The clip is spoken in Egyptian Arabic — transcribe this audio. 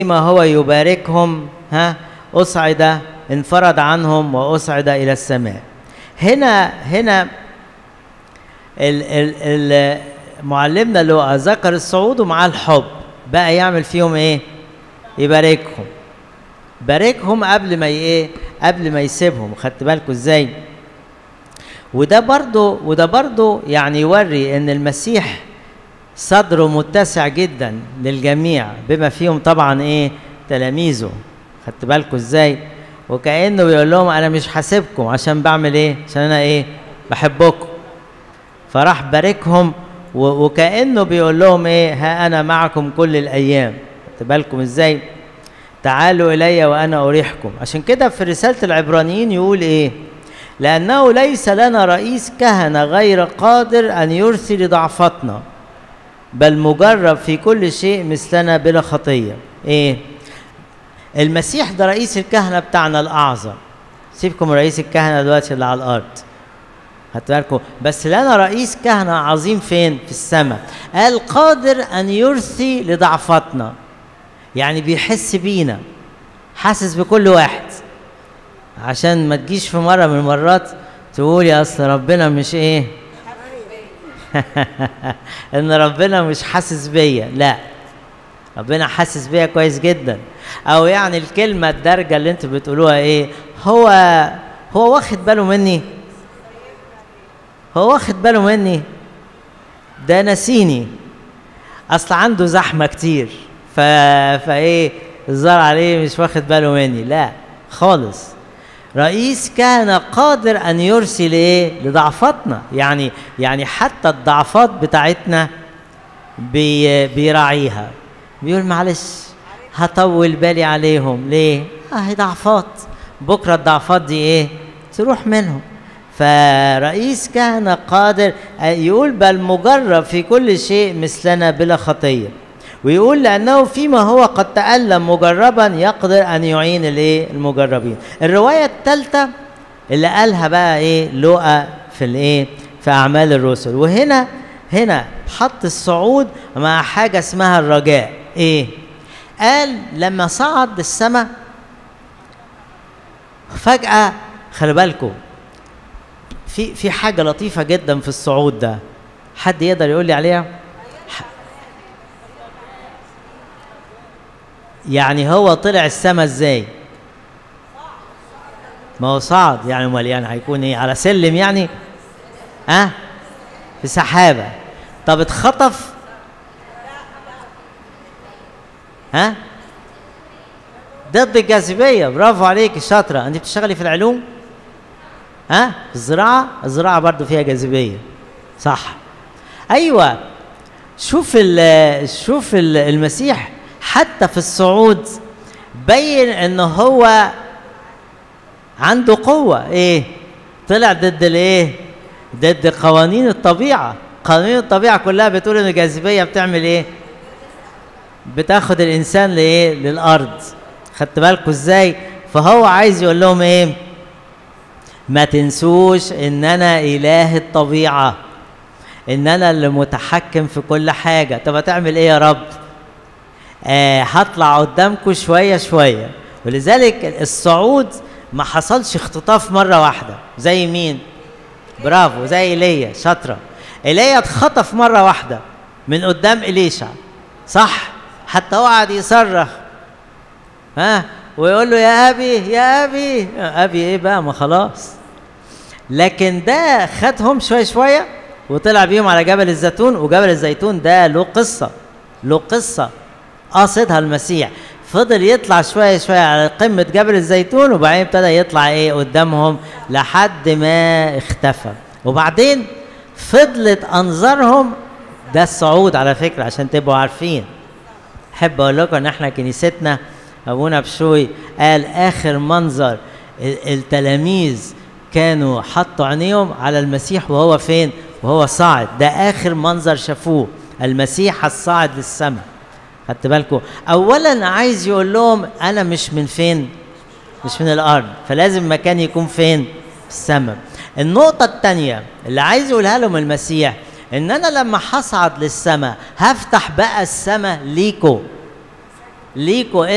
ما هو يباركهم ها أصعد انفرد عنهم وأصعد إلى السماء هنا هنا ال ال ال معلمنا لوقا ذكر الصعود ومعاه الحب بقى يعمل فيهم ايه يباركهم باركهم قبل ما ايه قبل ما يسيبهم خدت بالكم ازاي وده برضو وده برضو يعني يوري ان المسيح صدره متسع جدا للجميع بما فيهم طبعا ايه تلاميذه خدت بالكم ازاي وكانه بيقول لهم انا مش حاسبكم عشان بعمل ايه عشان انا ايه بحبكم فراح باركهم وكانه بيقول لهم ايه ها انا معكم كل الايام خدت بالكم ازاي تعالوا الي وانا اريحكم عشان كده في رساله العبرانيين يقول ايه لانه ليس لنا رئيس كهنه غير قادر ان يرثي لضعفتنا بل مجرب في كل شيء مثلنا بلا خطيه ايه المسيح ده رئيس الكهنه بتاعنا الاعظم سيبكم رئيس الكهنه دلوقتي اللي على الارض خدت بالكم بس لنا رئيس كهنه عظيم فين في السماء قال قادر ان يرثي لضعفتنا يعني بيحس بينا حاسس بكل واحد عشان ما تجيش في مره من المرات تقول يا اصل ربنا مش ايه ان ربنا مش حاسس بيا لا ربنا حاسس بيا كويس جدا او يعني الكلمه الدارجه اللي انتوا بتقولوها ايه هو هو واخد باله مني هو واخد باله مني ده نسيني اصل عنده زحمه كتير ف... فايه الظاهر عليه مش واخد باله مني لا خالص رئيس كان قادر ان يرسل ايه لضعفاتنا يعني يعني حتى الضعفات بتاعتنا بي بيراعيها بيقول معلش هطول بالي عليهم ليه اه ضعفات بكره الضعفات دي ايه تروح منهم فرئيس كان قادر يقول بل مجرب في كل شيء مثلنا بلا خطيه ويقول لانه فيما هو قد تالم مجربا يقدر ان يعين الايه المجربين الروايه الثالثه اللي قالها بقى ايه لوقا في الايه في اعمال الرسل وهنا هنا حط الصعود مع حاجه اسمها الرجاء ايه قال لما صعد السماء فجاه خلي بالكم في في حاجه لطيفه جدا في الصعود ده حد يقدر يقول لي عليها يعني هو طلع السما ازاي ما هو صعد يعني امال يعني هيكون ايه على سلم يعني ها أه؟ في سحابه طب اتخطف ها أه؟ ضد الجاذبيه برافو عليك شاطره انت بتشتغلي في العلوم ها أه؟ الزراعه الزراعه برضو فيها جاذبيه صح ايوه شوف ال شوف ال المسيح حتى في الصعود بين ان هو عنده قوه ايه طلع ضد الايه ضد قوانين الطبيعه قوانين الطبيعه كلها بتقول ان الجاذبيه بتعمل ايه بتاخد الانسان لايه للارض خدت بالكم ازاي فهو عايز يقول لهم ايه ما تنسوش ان انا اله الطبيعه ان انا اللي متحكم في كل حاجه طب هتعمل ايه يا رب آه هطلع قدامكم شويه شويه ولذلك الصعود ما حصلش اختطاف مره واحده زي مين برافو زي ايليا شاطره ايليا اتخطف مره واحده من قدام اليشع صح حتى هو قعد يصرخ ها ويقول له يا ابي يا ابي ابي ايه بقى ما خلاص لكن ده خدهم شويه شويه وطلع بيهم على جبل الزيتون وجبل الزيتون ده له قصه له قصه قاصدها المسيح فضل يطلع شويه شويه على قمه جبل الزيتون وبعدين ابتدى يطلع ايه قدامهم لحد ما اختفى وبعدين فضلت انظارهم ده الصعود على فكره عشان تبقوا عارفين احب اقول لكم ان احنا كنيستنا ابونا بشوي قال اخر منظر التلاميذ كانوا حطوا عينيهم على المسيح وهو فين وهو صاعد ده اخر منظر شافوه المسيح الصاعد للسماء خدت بالكم اولا عايز يقول لهم انا مش من فين مش من الارض فلازم مكان يكون فين في السماء النقطه الثانيه اللي عايز يقولها لهم المسيح ان انا لما هصعد للسماء هفتح بقى السماء ليكو ليكو